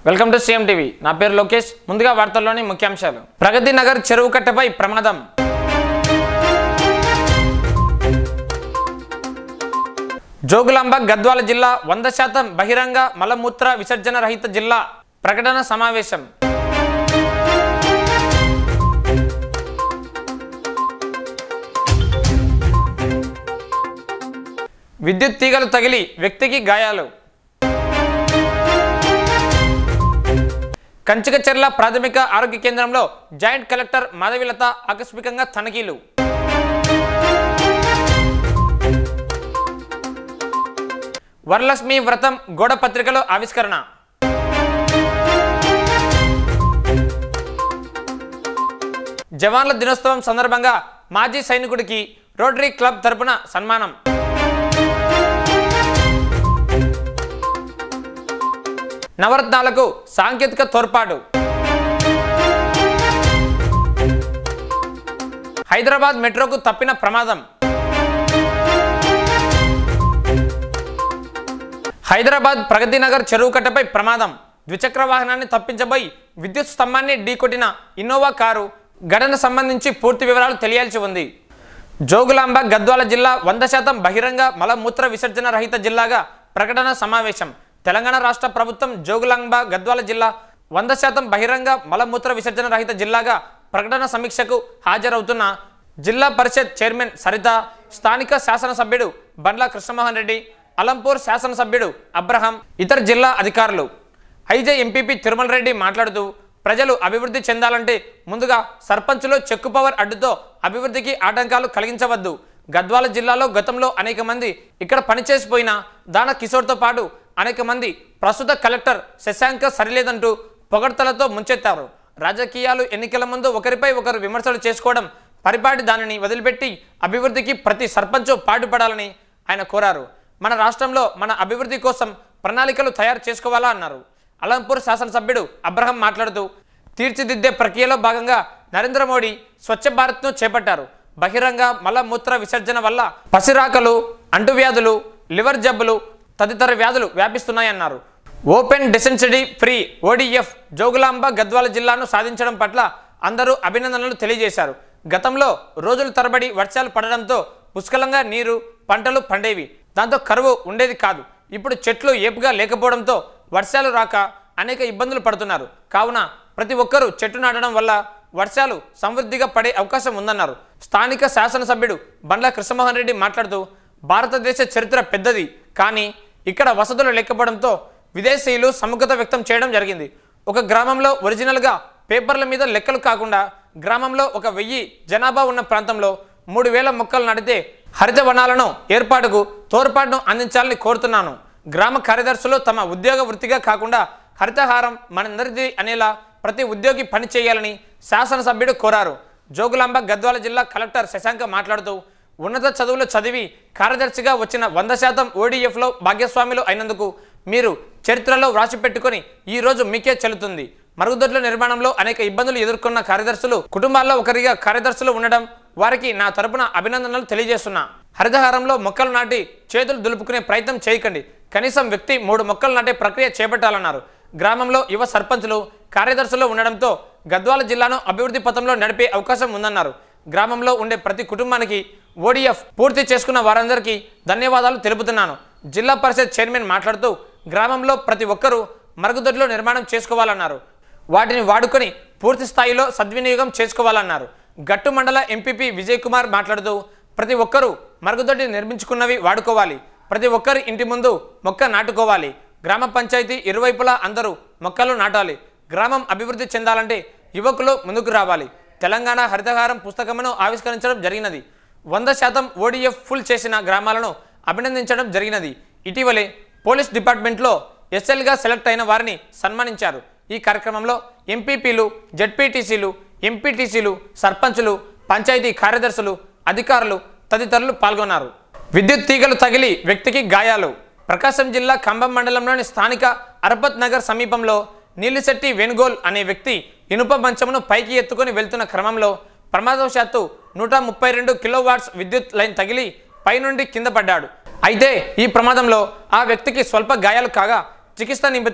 welcome to CM TV నా పేరు లోకేష్ ముందుగా వార్తల్లోని ముఖ్యాంశాలు ప్రగతి నగర్ చెరువు కట్టపై ప్రమాదం జోగులాంబ గద్వాల జిల్లా వంద శాతం బహిరంగ మలమూత్ర విసర్జన రహిత జిల్లా ప్రకటన సమావేశం విద్యుత్ తీగలు తగిలి వ్యక్తికి గాయాలు కంచికచెర్ల ప్రాథమిక ఆరోగ్య కేంద్రంలో జాయింట్ కలెక్టర్ మాధవిలత ఆకస్మికంగా తనిఖీలు వరలక్ష్మి వ్రతం గోడ పత్రికలో ఆవిష్కరణ జవాన్ల దినోత్సవం సందర్భంగా మాజీ సైనికుడికి రోటరీ క్లబ్ తరపున సన్మానం నవరత్నాలకు సాంకేతిక తోడ్పాటు హైదరాబాద్ మెట్రోకు తప్పిన ప్రమాదం హైదరాబాద్ ప్రగతి నగర్ చెరువు కట్టపై ప్రమాదం ద్విచక్ర వాహనాన్ని తప్పించబోయి విద్యుత్ స్తంభాన్ని ఢీకొట్టిన ఇన్నోవా కారు ఘటన సంబంధించి పూర్తి వివరాలు తెలియాల్సి ఉంది జోగులాంబ గద్వాల జిల్లా వంద శాతం బహిరంగ మలమూత్ర విసర్జన రహిత జిల్లాగా ప్రకటన సమావేశం తెలంగాణ రాష్ట్ర ప్రభుత్వం జోగులాంబ గద్వాల జిల్లా వంద శాతం బహిరంగ మలమూత్ర విసర్జన రహిత జిల్లాగా ప్రకటన సమీక్షకు హాజరవుతున్న జిల్లా పరిషత్ చైర్మన్ సరిత స్థానిక శాసనసభ్యుడు బండ్ల కృష్ణమోహన్ రెడ్డి అలంపూర్ శాసనసభ్యుడు అబ్రహం ఇతర జిల్లా అధికారులు ఐజే ఎంపీపీ తిరుమల రెడ్డి మాట్లాడుతూ ప్రజలు అభివృద్ధి చెందాలంటే ముందుగా సర్పంచులు చెక్కు పవర్ అడ్డుతో అభివృద్ధికి ఆటంకాలు కలిగించవద్దు గద్వాల జిల్లాలో గతంలో అనేక మంది ఇక్కడ పనిచేసిపోయిన దాన కిషోర్తో పాటు అనేక మంది ప్రస్తుత కలెక్టర్ శశాంక సరిలేదంటూ పొగడ్తలతో ముంచెత్తారు రాజకీయాలు ఎన్నికల ముందు ఒకరిపై ఒకరు విమర్శలు చేసుకోవడం పరిపాటి దానిని వదిలిపెట్టి అభివృద్ధికి ప్రతి సర్పంచు పాటుపడాలని ఆయన కోరారు మన రాష్ట్రంలో మన అభివృద్ధి కోసం ప్రణాళికలు తయారు చేసుకోవాలా అన్నారు అలంపూర్ శాసనసభ్యుడు అబ్రహం మాట్లాడుతూ తీర్చిదిద్దే ప్రక్రియలో భాగంగా నరేంద్ర మోడీ స్వచ్ఛ భారత్ను చేపట్టారు బహిరంగ మలమూత్ర విసర్జన వల్ల పసిరాకలు అంటువ్యాధులు లివర్ జబ్బులు తదితర వ్యాధులు వ్యాపిస్తున్నాయన్నారు ఓపెన్ డిసెన్సిటీ ఫ్రీ ఓడిఎఫ్ జోగులాంబ గద్వాల జిల్లాను సాధించడం పట్ల అందరూ అభినందనలు తెలియజేశారు గతంలో రోజుల తరబడి వర్షాలు పడడంతో పుష్కలంగా నీరు పంటలు పండేవి దాంతో కరువు ఉండేది కాదు ఇప్పుడు చెట్లు ఏపుగా లేకపోవడంతో వర్షాలు రాక అనేక ఇబ్బందులు పడుతున్నారు కావున ప్రతి ఒక్కరూ చెట్టు నాటడం వల్ల వర్షాలు సమృద్ధిగా పడే అవకాశం ఉందన్నారు స్థానిక శాసనసభ్యుడు బండ్ల కృష్ణమోహన్ రెడ్డి మాట్లాడుతూ భారతదేశ చరిత్ర పెద్దది కానీ ఇక్కడ వసతులు లేకపోవడంతో విదేశీయులు సముఖత వ్యక్తం చేయడం జరిగింది ఒక గ్రామంలో ఒరిజినల్గా పేపర్ల మీద లెక్కలు కాకుండా గ్రామంలో ఒక వెయ్యి జనాభా ఉన్న ప్రాంతంలో మూడు వేల మొక్కలు నాటితే హరిత వనాలను ఏర్పాటుకు తోడ్పాటును అందించాలని కోరుతున్నాను గ్రామ కార్యదర్శులు తమ ఉద్యోగ వృత్తిగా కాకుండా హరితహారం మనందరిది అనేలా ప్రతి ఉద్యోగి పని చేయాలని శాసనసభ్యుడు కోరారు జోగులాంబ గద్వాల జిల్లా కలెక్టర్ శశాంక మాట్లాడుతూ ఉన్నత చదువులు చదివి కార్యదర్శిగా వచ్చిన వంద శాతం ఓడిఎఫ్లో భాగ్యస్వాములు అయినందుకు మీరు చరిత్రలో వ్రాసి పెట్టుకొని ఈ రోజు మీకే చెల్లుతుంది మరుగుదొడ్ల నిర్మాణంలో అనేక ఇబ్బందులు ఎదుర్కొన్న కార్యదర్శులు కుటుంబాల్లో ఒకరిగా కార్యదర్శులు ఉండడం వారికి నా తరపున అభినందనలు తెలియజేస్తున్నా హరితహారంలో మొక్కలు నాటి చేతులు దులుపుకునే ప్రయత్నం చేయకండి కనీసం వ్యక్తి మూడు మొక్కలు నాటే ప్రక్రియ చేపట్టాలన్నారు గ్రామంలో యువ సర్పంచులు కార్యదర్శులు ఉండడంతో గద్వాల జిల్లాను అభివృద్ధి పథంలో నడిపే అవకాశం ఉందన్నారు గ్రామంలో ఉండే ప్రతి కుటుంబానికి ఓడిఎఫ్ పూర్తి చేసుకున్న వారందరికీ ధన్యవాదాలు తెలుపుతున్నాను జిల్లా పరిషత్ చైర్మన్ మాట్లాడుతూ గ్రామంలో ప్రతి ఒక్కరూ మరుగుదొడ్లు నిర్మాణం చేసుకోవాలన్నారు వాటిని వాడుకొని పూర్తి స్థాయిలో సద్వినియోగం చేసుకోవాలన్నారు గట్టు మండల ఎంపీపీ విజయ్ కుమార్ మాట్లాడుతూ ప్రతి ఒక్కరూ మరుగుదొడ్డి నిర్మించుకున్నవి వాడుకోవాలి ప్రతి ఒక్కరి ఇంటి ముందు మొక్క నాటుకోవాలి గ్రామ పంచాయతీ ఇరువైపులా అందరూ మొక్కలు నాటాలి గ్రామం అభివృద్ధి చెందాలంటే యువకులు ముందుకు రావాలి తెలంగాణ హరితహారం పుస్తకమును ఆవిష్కరించడం జరిగినది వంద శాతం ఓడిఎఫ్ ఫుల్ చేసిన గ్రామాలను అభినందించడం జరిగినది ఇటీవలే పోలీస్ డిపార్ట్మెంట్లో ఎస్ఎల్గా సెలెక్ట్ అయిన వారిని సన్మానించారు ఈ కార్యక్రమంలో ఎంపీపీలు జడ్పీటీసీలు ఎంపీటీసీలు సర్పంచులు పంచాయతీ కార్యదర్శులు అధికారులు తదితరులు పాల్గొన్నారు విద్యుత్ తీగలు తగిలి వ్యక్తికి గాయాలు ప్రకాశం జిల్లా కంబం మండలంలోని స్థానిక అర్బత్ నగర్ సమీపంలో నీలిశెట్టి వేణుగోల్ అనే వ్యక్తి ఇనుప మంచమును పైకి ఎత్తుకొని వెళ్తున్న క్రమంలో ప్రమాదవశాత్తు నూట ముప్పై రెండు కిలోవాట్స్ విద్యుత్ లైన్ తగిలి పైనుండి కింద పడ్డాడు అయితే ఈ ప్రమాదంలో ఆ వ్యక్తికి స్వల్ప గాయాలు కాగా చికిత్స నిమిత్తం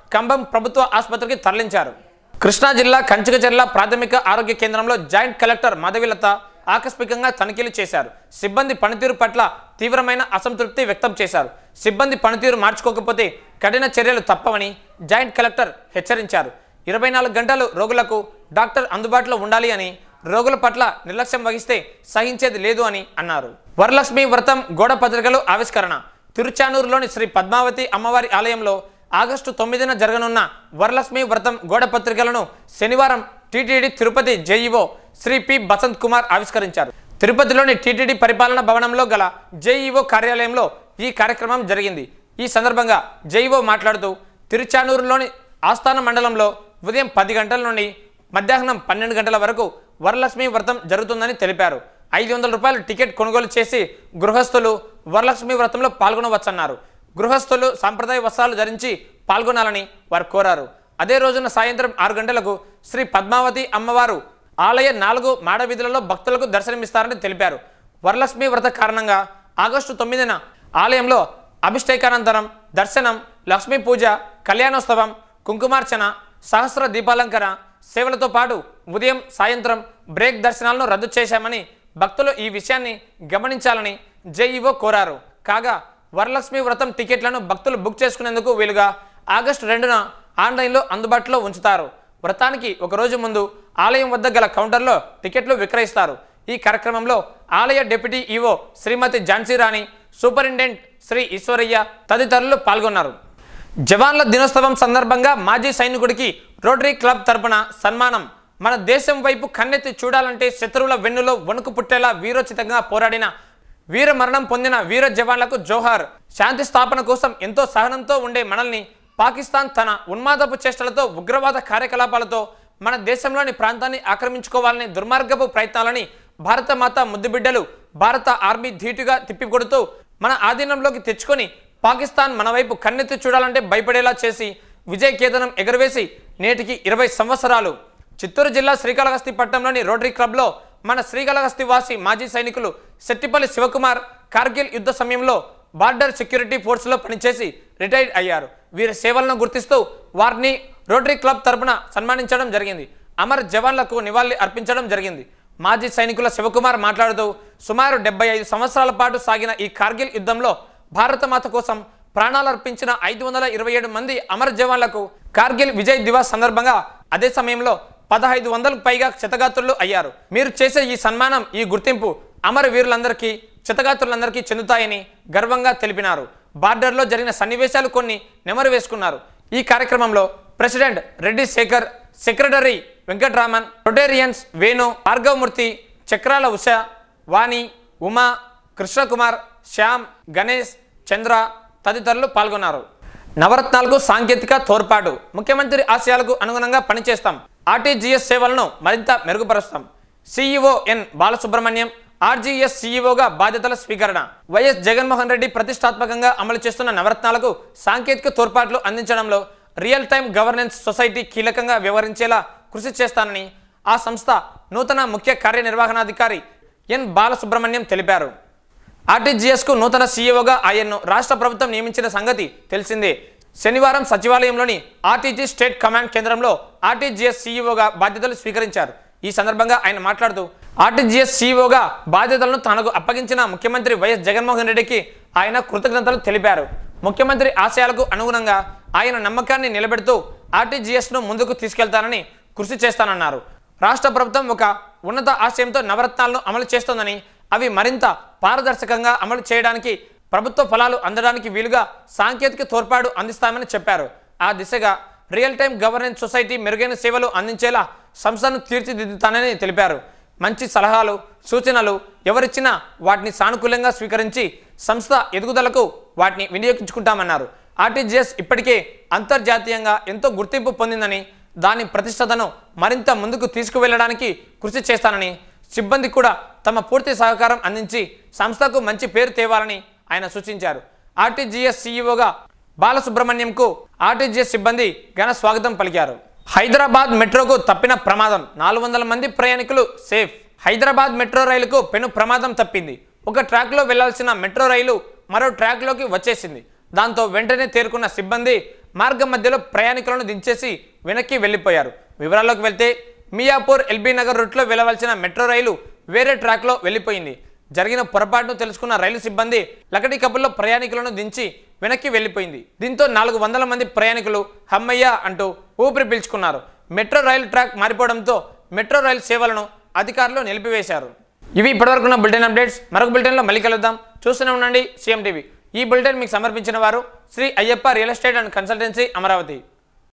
కంబం ప్రభుత్వ ఆసుపత్రికి తరలించారు కృష్ణా జిల్లా కంచికచెర్ల ప్రాథమిక ఆరోగ్య కేంద్రంలో జాయింట్ కలెక్టర్ మాధవిలత ఆకస్మికంగా తనిఖీలు చేశారు సిబ్బంది పనితీరు పట్ల తీవ్రమైన అసంతృప్తి వ్యక్తం చేశారు సిబ్బంది పనితీరు మార్చుకోకపోతే కఠిన చర్యలు తప్పవని జాయింట్ కలెక్టర్ హెచ్చరించారు ఇరవై నాలుగు గంటలు రోగులకు డాక్టర్ అందుబాటులో ఉండాలి అని రోగుల పట్ల నిర్లక్ష్యం వహిస్తే సహించేది లేదు అని అన్నారు వరలక్ష్మి వ్రతం గోడ పత్రికలు ఆవిష్కరణ తిరుచానూరులోని శ్రీ పద్మావతి అమ్మవారి ఆలయంలో ఆగస్టు తొమ్మిదిన జరగనున్న వరలక్ష్మి వ్రతం గోడ పత్రికలను శనివారం TTD Tirupati JEO Shri P Basant Kumar ఆవిష్కరించారు తిరుపతిలోని టీటీడీ పరిపాలన భవనంలో గల జేఈఓ కార్యాలయంలో ఈ కార్యక్రమం జరిగింది ఈ సందర్భంగా జేఈఓ మాట్లాడుతూ తిరుచానూరులోని ఆస్థాన మండలంలో ఉదయం పది గంటల నుండి మధ్యాహ్నం పన్నెండు గంటల వరకు వరలక్ష్మి వ్రతం జరుగుతుందని తెలిపారు ఐదు వందల రూపాయల టికెట్ కొనుగోలు చేసి గృహస్థులు వరలక్ష్మి వ్రతంలో పాల్గొనవచ్చన్నారు గృహస్థులు సాంప్రదాయ వస్త్రాలు ధరించి పాల్గొనాలని వారు కోరారు అదే రోజున సాయంత్రం ఆరు గంటలకు శ్రీ పద్మావతి అమ్మవారు ఆలయ నాలుగు మాడ వీధులలో భక్తులకు దర్శనమిస్తారని తెలిపారు వరలక్ష్మి వ్రత కారణంగా ఆగస్టు తొమ్మిదిన ఆలయంలో అభిషేకానంతరం దర్శనం లక్ష్మీ పూజ కళ్యాణోత్సవం కుంకుమార్చన సహస్ర దీపాలంకరణ సేవలతో పాటు ఉదయం సాయంత్రం బ్రేక్ దర్శనాలను రద్దు చేశామని భక్తులు ఈ విషయాన్ని గమనించాలని జేఈఓ కోరారు కాగా వరలక్ష్మి వ్రతం టికెట్లను భక్తులు బుక్ చేసుకునేందుకు వీలుగా ఆగస్టు రెండున ఆన్లైన్లో అందుబాటులో ఉంచుతారు వ్రతానికి ఒక రోజు ముందు ఆలయం వద్ద గల కౌంటర్లో టికెట్లు విక్రయిస్తారు ఈ కార్యక్రమంలో ఆలయ deputy EO Shrimati Jhansi Rani superintendent Shri Eshwaraiah తదితరులు పాల్గొన్నారు జవాన్ల దినోత్సవం సందర్భంగా మాజీ సైనికుడికి రోటరీ క్లబ్ తరపున సన్మానం మన దేశం వైపు కన్నెత్తి చూడాలంటే శత్రువుల వెన్నులో వణుకు పుట్టేలా వీరోచితంగా పోరాడిన వీర మరణం పొందిన వీర జవాన్లకు జోహార్ శాంతి స్థాపన కోసం ఎంతో సహనంతో ఉండే మనల్ని పాకిస్తాన్ తన ఉన్మాదపు చేష్టలతో ఉగ్రవాద కార్యకలాపాలతో మన దేశంలోని ప్రాంతాన్ని ఆక్రమించుకోవాలనే దుర్మార్గపు ప్రయత్నాలని భారత మాత ముద్దుబిడ్డలు భారత ఆర్మీ ధీటుగా తిప్పికొడుతూ మన ఆధీనంలోకి తెచ్చుకొని పాకిస్తాన్ మన వైపు కన్నెత్తి చూడాలంటే భయపడేలా చేసి విజయ కేతనం ఎగరవేసి నేటికి ఇరవై సంవత్సరాలు చిత్తూరు జిల్లా శ్రీకాళహస్తి పట్టణంలోని రోటరీ క్లబ్లో మన శ్రీకాళహస్తి వాసి మాజీ సైనికులు సెట్టిపల్లి శివకుమార్ కార్గిల్ యుద్ధ సమయంలో బార్డర్ సెక్యూరిటీ ఫోర్స్లో పనిచేసి రిటైర్డ్ అయ్యారు వీరి సేవలను గుర్తిస్తూ వారిని రోటరీ క్లబ్ తరపున సన్మానించడం జరిగింది అమర్ జవాన్లకు నివాళి అర్పించడం జరిగింది మాజీ సైనికుల శివకుమార్ మాట్లాడుతూ సుమారు డెబ్బై ఐదు సంవత్సరాల పాటు సాగిన ఈ కార్గిల్ యుద్ధంలో భారతమాత కోసం ప్రాణాలు అర్పించిన ఐదు వందల ఇరవై ఏడు మంది అమర జవాన్లకు కార్గిల్ విజయ్ దివాస్ సందర్భంగా అదే సమయంలో పదహైదు వందలకు పైగా క్షతగాత్రులు అయ్యారు మీరు చేసే ఈ సన్మానం ఈ గుర్తింపు అమర వీరులందరికీ క్షతగాత్రులందరికీ చెందుతాయని గర్వంగా తెలిపినారు బార్డర్లో జరిగిన సన్నివేశాలు కొన్ని నెమరు వేసుకున్నారు ఈ కార్యక్రమంలో president Reddy Shekhar secretary Venkatraman Rotarians Venu Bhargavamurthy Chakrala Usha వాణి ఉమా కృష్ణకుమార్ శ్యామ్ గణేష్ చంద్ర తదితరులు పాల్గొన్నారు నవరత్నాలకు సాంకేతిక తోడ్పాటు ముఖ్యమంత్రి ఆశయాలకు అనుగుణంగా పనిచేస్తాం ఆర్టీజీఎస్ సేవలను మరింత మెరుగుపరుస్తాం సీఈఓ ఎన్ బాలసుబ్రహ్మణ్యం ఆర్జీఎస్ సీఈఓగా బాధ్యతల స్వీకరణ వైఎస్ జగన్మోహన్ రెడ్డి ప్రతిష్టాత్మకంగా అమలు చేస్తున్న నవరత్నాలకు సాంకేతిక తోడ్పాట్లు అందించడంలో రియల్ టైమ్ గవర్నెన్స్ సొసైటీ కీలకంగా వ్యవహరించేలా కృషి చేస్తానని ఆ సంస్థ నూతన ముఖ్య కార్యనిర్వహణాధికారి ఎన్ బాలసుబ్రహ్మణ్యం తెలిపారు ఆర్టీజీఎస్కు నూతన సీఈఓగా ఆయన్ను రాష్ట్ర ప్రభుత్వం నియమించిన సంగతి తెలిసిందే శనివారం సచివాలయంలోని ఆర్టీజీ స్టేట్ కమాండ్ కేంద్రంలో ఆర్టీజీఎస్ సీఈఓగా బాధ్యతలు స్వీకరించారు ఈ సందర్భంగా ఆయన మాట్లాడుతూ ఆర్టీజీఎస్ సీఈఓగా బాధ్యతలను తనకు అప్పగించిన ముఖ్యమంత్రి వైఎస్ జగన్మోహన్ రెడ్డికి ఆయన కృతజ్ఞతలు తెలిపారు ముఖ్యమంత్రి ఆశయాలకు అనుగుణంగా ఆయన నమ్మకాన్ని నిలబెడుతూ ఆర్టీజీఎస్ను ముందుకు తీసుకెళ్తానని కృషి చేస్తానన్నారు రాష్ట్ర ప్రభుత్వం ఒక ఉన్నత ఆశయంతో నవరత్నాలను అమలు చేస్తోందని అవి మరింత పారదర్శకంగా అమలు చేయడానికి ప్రభుత్వ ఫలాలు అందడానికి వీలుగా సాంకేతిక తోడ్పాటు అందిస్తామని చెప్పారు ఆ దిశగా రియల్ టైం గవర్నెన్స్ సొసైటీ మెరుగైన సేవలు అందించేలా సంస్థను తీర్చిదిద్దుతానని తెలిపారు మంచి సలహాలు సూచనలు ఎవరిచ్చినా వాటిని సానుకూలంగా స్వీకరించి సంస్థ ఎదుగుదలకు వాటిని వినియోగించుకుంటామన్నారు ఆర్టీజీఎస్ ఇప్పటికే అంతర్జాతీయంగా ఎంతో గుర్తింపు పొందిందని దాని ప్రతిష్టతను మరింత ముందుకు తీసుకువెళ్ళడానికి కృషి చేస్తానని సిబ్బంది కూడా తమ పూర్తి సహకారం అందించి సంస్థకు మంచి పేరు తేవాలని ఆయన సూచించారు ఆర్టీజీఎస్ సీఈఓగా బాలసుబ్రహ్మణ్యంకు ఆర్టీజీఎస్ సిబ్బంది ఘన స్వాగతం పలికారు హైదరాబాద్ మెట్రోకు తప్పిన ప్రమాదం నాలుగు వందల మంది ప్రయాణికులు సేఫ్ హైదరాబాద్ మెట్రో రైలుకు పెను ప్రమాదం తప్పింది ఒక ట్రాక్లో వెళ్లాల్సిన మెట్రో రైలు మరో ట్రాక్లోకి వచ్చేసింది దాంతో వెంటనే తేరుకున్న సిబ్బంది మార్గం మధ్యలో ప్రయాణికులను దించేసి వెనక్కి వెళ్ళిపోయారు వివరాల్లోకి వెళ్తే మియాపూర్ ఎల్బీ నగర్ రూట్లో వెళ్ళవలసిన మెట్రో రైలు వేరే ట్రాక్లో వెళ్ళిపోయింది జరిగిన పొరపాటును తెలుసుకున్న రైలు సిబ్బంది లకడీ కప్పుల్లో ప్రయాణికులను దించి వెనక్కి వెళ్ళిపోయింది దీంతో నాలుగు వందల మంది ప్రయాణికులు హమ్మయ్య అంటూ ఊపిరి పీల్చుకున్నారు మెట్రో రైలు ట్రాక్ మారిపోవడంతో మెట్రో రైలు సేవలను అధికారులు నిలిపివేశారు ఇవి ఇప్పటివరకున్న బులెటిన్ అప్డేట్స్ మరొక బులెటిన్లో మళ్ళీ కలుద్దాం చూస్తూనే ఉండండి సీఎం టీవీ ఈ బులెటిన్ మీకు సమర్పించిన వారు Shri Ayyappa real estate and consultancy Amaravati